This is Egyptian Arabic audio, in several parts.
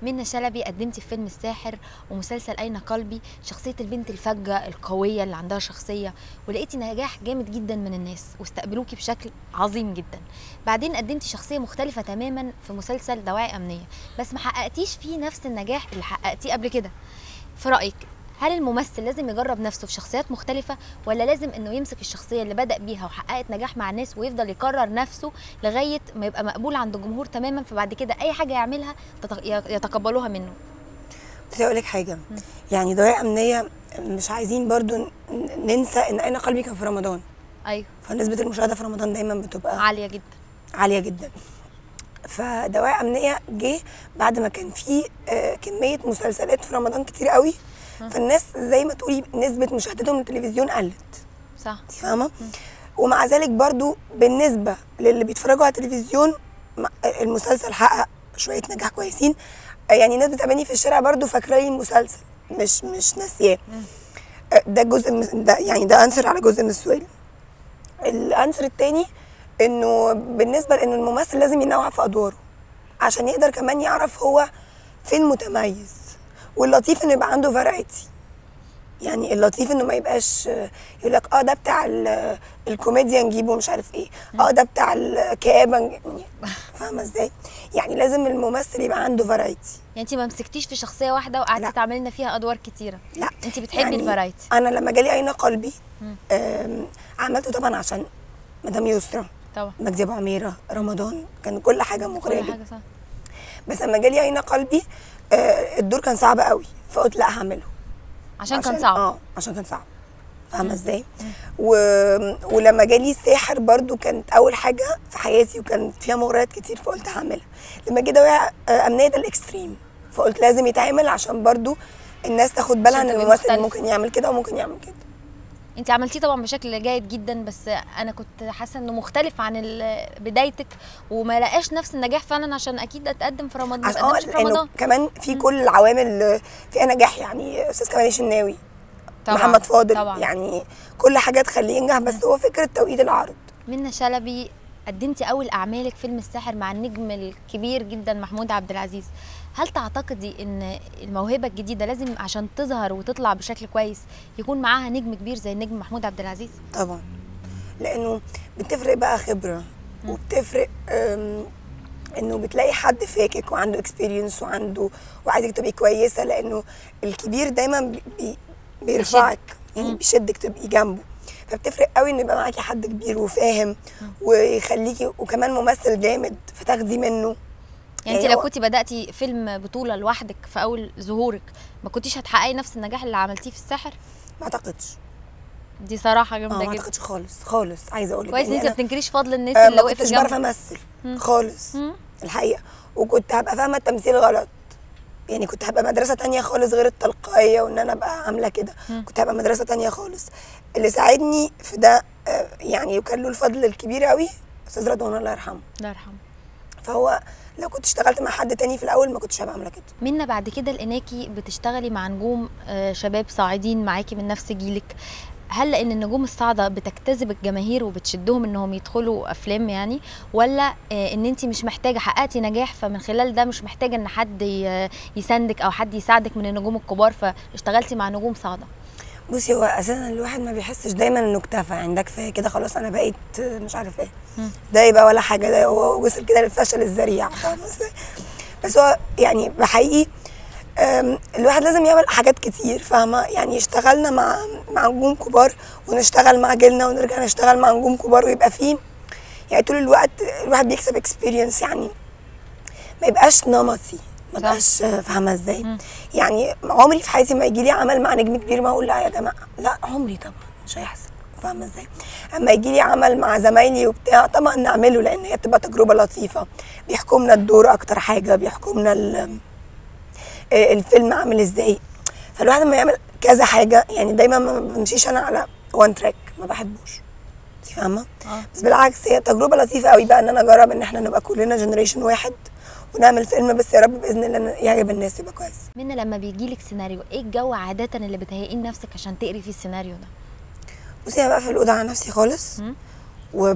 منى شلبي قدمتي في فيلم الساحر ومسلسل أين قلبي شخصية البنت الفجة القوية اللي عندها شخصية ولقيتي نجاح جامد جدا من الناس واستقبلوكي بشكل عظيم جدا بعدين قدمتي شخصية مختلفة تماما في مسلسل دواعي أمنية بس ما حققتيش فيه نفس النجاح اللي حققتيه قبل كده في رأيك هل الممثل لازم يجرب نفسه في شخصيات مختلفة ولا لازم انه يمسك الشخصية اللي بدأ بيها وحققت نجاح مع الناس ويفضل يكرر نفسه لغاية ما يبقى مقبول عند الجمهور تماما فبعد كده اي حاجة يعملها تت- يتقبلوها منه بس اقول لك حاجه يعني دواعي امنيه مش عايزين برضو ن- ننسى ان اين قلبي كان في رمضان ايوه فنسبه المشاهده في رمضان دايما بتبقى عالية جدا عاليه جدا فدواعي امنيه جه بعد ما كان في آه، كميه مسلسلات في رمضان كتير قوي فالناس زي ما تقولي نسبه مشاهدتهم للتلفزيون قلت صح انت فاهمه ومع ذلك برضو بالنسبه للي بيتفرجوا على التلفزيون م- المسلسل حقق شويه نجاح كويسين يعني ناس بتقابلني في الشارع برضو فاكره لي المسلسل مش مش ناسياه ده جزء من ده يعني ده انسر على جزء من السؤال الانسر التاني انه بالنسبه لان الممثل لازم ينوع في ادواره عشان يقدر كمان يعرف هو فين متميز واللطيف انه يبقى عنده فرايتي يعني اللطيف انه ما يبقاش يقول لك اه ده بتاع ال- الكوميديا نجيبه مش عارف ايه اه ده بتاع الكآبه نجيبه. فاهمه ازاي يعني لازم الممثل يبقى عنده فرايتي يعني انت ما مسكتيش في شخصية واحدة وقعدتي لا. تعملي لنا فيها ادوار كتيرة لا انت بتحبي الفرايتي انا لما جالي اين قلبي آم، عملته طبعا عشان مدام يسرا طبعا مجدي ابو عميره رمضان كان كل حاجه مغريه كل جدا حاجة صح بس لما جالي اين قلبي آه، الدور كان صعب قوي فقلت لا هعمله عشان كان صعب اه عشان كان صعب فاهمه ازاي و... ولما جالي الساحر برضو كانت اول حاجه في حياتي وكان فيها مغريات كتير فقلت هعملها لما جه دواعي آه، امنيه ده الاكستريم فقلت لازم يتعمل عشان برضو الناس تاخد بالها عشان ان تبقي الممثل مختلفة. ممكن يعمل كده وممكن يعمل كده انت عملتيه طبعا بشكل جيد جدا بس انا كنت حاسه انه مختلف عن ال- بدايتك وما لقاش نفس النجاح فعلا عشان اكيد اتقدم في رمضان ما عشان اه اتقدمش في لانه رمضان كمان في كل العوامل فيها نجاح يعني استاذ كمال الشناوي طبعا محمد فاضل طبعا يعني كل حاجه تخليه ينجح بس هو فكره توقيت العرض منى شلبي قدمتي اول اعمالك فيلم الساحر مع النجم الكبير جدا محمود عبد العزيز هل تعتقدي ان الموهبه الجديده لازم عشان تظهر وتطلع بشكل كويس يكون معاها نجم كبير زي النجم محمود عبد العزيز طبعا لانه بتفرق بقى خبره وبتفرق أم، انه بتلاقي حد فاكك وعنده اكسبيرينس وعنده وعايزك تبقي كويسه لانه الكبير دايما بي بي بيرفعك يعني مم. بيشدك تبقي جنبه فبتفرق قوي ان يبقى معاكي حد كبير وفاهم ويخليكي وكمان ممثل جامد فتاخدي منه يعني انت يعني لو هو- كنتي بداتي فيلم بطوله لوحدك في اول ظهورك ما كنتيش هتحققي نفس النجاح اللي عملتيه في الساحر ما اعتقدش دي صراحه اه جامده ما جدا اعتقدش خالص خالص عايزه اقول لك كويس ان انت أنا- ما بتنكريش فضل الناس آه، اللي ما وقفت كنتش بعرف جنبك امثل مم. خالص مم. الحقيقه وكنت هبقى فاهمه التمثيل غلط يعني كنت هبقى مدرسه تانية خالص غير التلقائيه وان انا ابقى عامله كده مم. كنت هبقى مدرسه تانية خالص اللي ساعدني في ده آه، يعني وكان له الفضل الكبير قوي استاذ رضوان الله يرحمه الله يرحمه فهو لو كنت اشتغلت مع حد تاني في الاول ما كنتش هبقى عامله كده منا بعد كده لقيناكي بتشتغلي مع نجوم آه، شباب صاعدين معاكي من نفس جيلك هل لان النجوم الصاعده بتجتذب الجماهير وبتشدهم انهم يدخلوا افلام يعني ولا آه، ان انت مش محتاجه حققتي نجاح فمن خلال ده مش محتاجه ان حد ي- يساندك او حد يساعدك من النجوم الكبار فاشتغلتي مع نجوم صاعده بصي هو اساسا الواحد ما بيحسش دايما انه اكتفى يعني ده كفايه كده خلاص انا بقيت آه، مش عارف ايه مم. ده يبقى ولا حاجه ده هو وصل كده للفشل الذريع فاهمه ازاي بس هو يعني بحقيقي آم، الواحد لازم يعمل حاجات كتير فاهمه يعني اشتغلنا مع مع نجوم كبار ونشتغل مع جيلنا ونرجع نشتغل مع نجوم كبار ويبقى فيه يعني طول الوقت الواحد بيكسب اكسبيرينس يعني ما يبقاش نمطي ما صح. بقاش آه، فاهمه ازاي مم. يعني عمري في حياتي ما يجي لي عمل مع نجم كبير ما اقول لا يا جماعه لا عمري طبعا مش هيحصل فاهمه ازاي اما يجي لي عمل مع زمايلي وبتاع طبعا نعمله لان هي بتبقى تجربه لطيفه بيحكمنا الدور اكتر حاجه بيحكمنا ال- آه، الفيلم عامل ازاي فالواحد لما يعمل كذا حاجه يعني دايما ما بمشيش انا على وان تراك ما بحبوش انت فاهمه اه بس بالعكس هي تجربه لطيفه قوي بقى ان انا اجرب ان احنا نبقى كلنا جنريشن واحد ونعمل فيلم بس يا رب باذن الله يعجب الناس يبقى كويس منا لما بيجيلك سيناريو ايه الجو عاده اللي بتهيئيه لنفسك عشان تقري فيه السيناريو ده بصي انا بقفل الاوضه على نفسي خالص مم.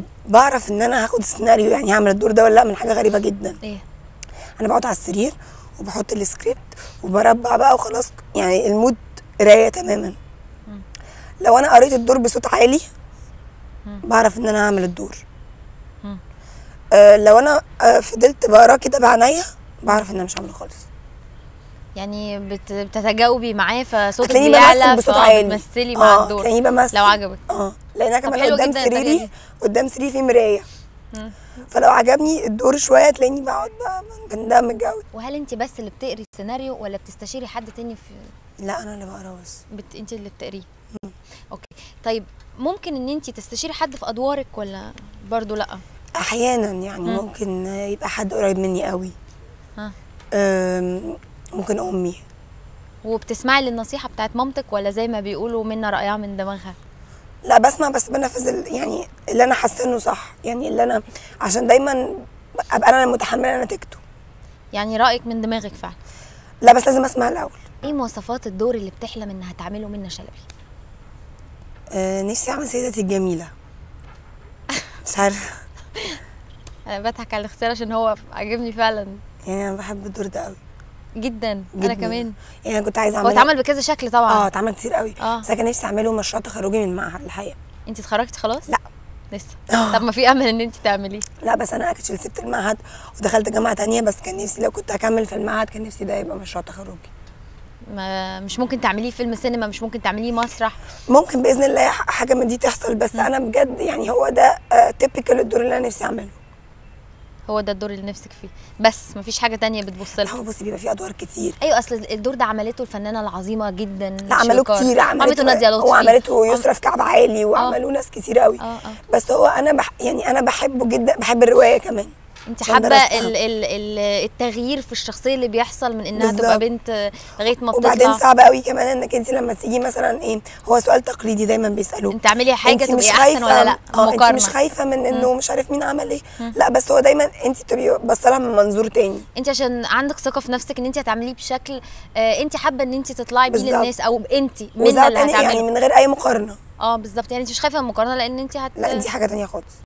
وبعرف ان انا هاخد السيناريو يعني هعمل الدور ده ولا لا من حاجه غريبه جدا ايه انا بقعد على السرير وبحط السكريبت وبربع بقى وخلاص يعني المود قرايه تماما مم. لو انا قريت الدور بصوت عالي مم. بعرف ان انا هعمل الدور مم. آه لو انا آه فضلت بقراه كده بعينيا بعرف ان انا مش هعمله خالص يعني بت... بتتجاوبي معاه فصوتك هتلاقيني بيعلى بمثل بصوت فاه عالي بتمثلي مع اه الدور تلاقيني بمثل لو عجبك اه لان انا طب كمان حلو قدام جدا الطريقة سريري دي. قدام سريري في مرايه مم. فلو عجبني الدور شويه تلاقيني بقعد بقى بندمج قوي وهل انت بس اللي بتقري السيناريو ولا بتستشيري حد تاني في لا انا اللي بقرا بس بت... انت اللي بتقريه اوكي طيب ممكن ان انت تستشيري حد في ادوارك ولا برضو لا احيانا يعني مم. ممكن يبقى حد قريب مني قوي ها أم، ممكن امي وبتسمعي للنصيحه بتاعت مامتك ولا زي ما بيقولوا منا رايها من دماغها لا بسمع بس بنفذ ال- يعني اللي انا حاسه انه صح يعني اللي انا عشان دايما ابقى انا المتحمله نتيجته يعني رايك من دماغك فعلا لا بس لازم اسمع الاول ايه مواصفات الدور اللي بتحلم انها تعمله منى شلبي أه نفسي اعمل سيدتي الجميله مش عارفه انا بضحك على الاختيار عشان هو عاجبني فعلا يعني انا بحب الدور ده قوي جدا, جدا انا كمان يعني انا كنت عايزه هو اعمله اتعمل بكذا شكل طبعا اه اتعمل كتير قوي آه. بس انا كان نفسي اعمله مشروع تخرجي من المعهد الحقيقه انت اتخرجتي خلاص لا. لسه آه. طب ما في امل ان انت تعمليه لا بس انا اكشلي سبت المعهد ودخلت جامعه تانية بس كان نفسي لو كنت هكمل في المعهد كان نفسي ده يبقى مشروع تخرجي ما مش ممكن تعمليه فيلم سينما مش ممكن تعمليه مسرح ممكن باذن الله ح- حاجه من دي تحصل بس انا بجد يعني هو ده تيبيكال الدور اللي انا نفسي اعمله هو ده الدور اللي نفسك فيه بس مفيش حاجه تانية بتبص لها هو بصي بيبقى فيه ادوار كتير ايوه اصل الدور ده عملته الفنانه العظيمه جدا لا عملوه شويكار. كتير عملته ناديه لطفي وعملته يسرا في كعب عالي وعملوه ناس كتير قوي اه اه بس هو انا بح يعني انا بحبه جدا بحب الروايه كمان انت عشان حابه درستها. ال ال ال التغيير في الشخصيه اللي بيحصل من انها بالظبط. تبقى بنت لغايه ما وبعدين بتطلع صعب قوي كمان انك انت لما تيجي مثلا ايه هو سؤال تقليدي دايما بيسالوه انت اعملي حاجه انت تبقي مش احسن خايفه ولا لا اه انت مقارنه مش خايفه من انه مش عارف مين عمل ايه لا بس هو دايما انت بتبقي باصه من منظور تاني انت عشان عندك ثقه في نفسك ان انت هتعمليه بشكل آه انت حابه ان انت تطلعي بيه بالظبط. للناس او انت من وزاد اللي يعني هتعمله من غير اي مقارنه اه بالظبط يعني انت مش خايفه من المقارنه لان انت هت لا دي حاجه تانية خالص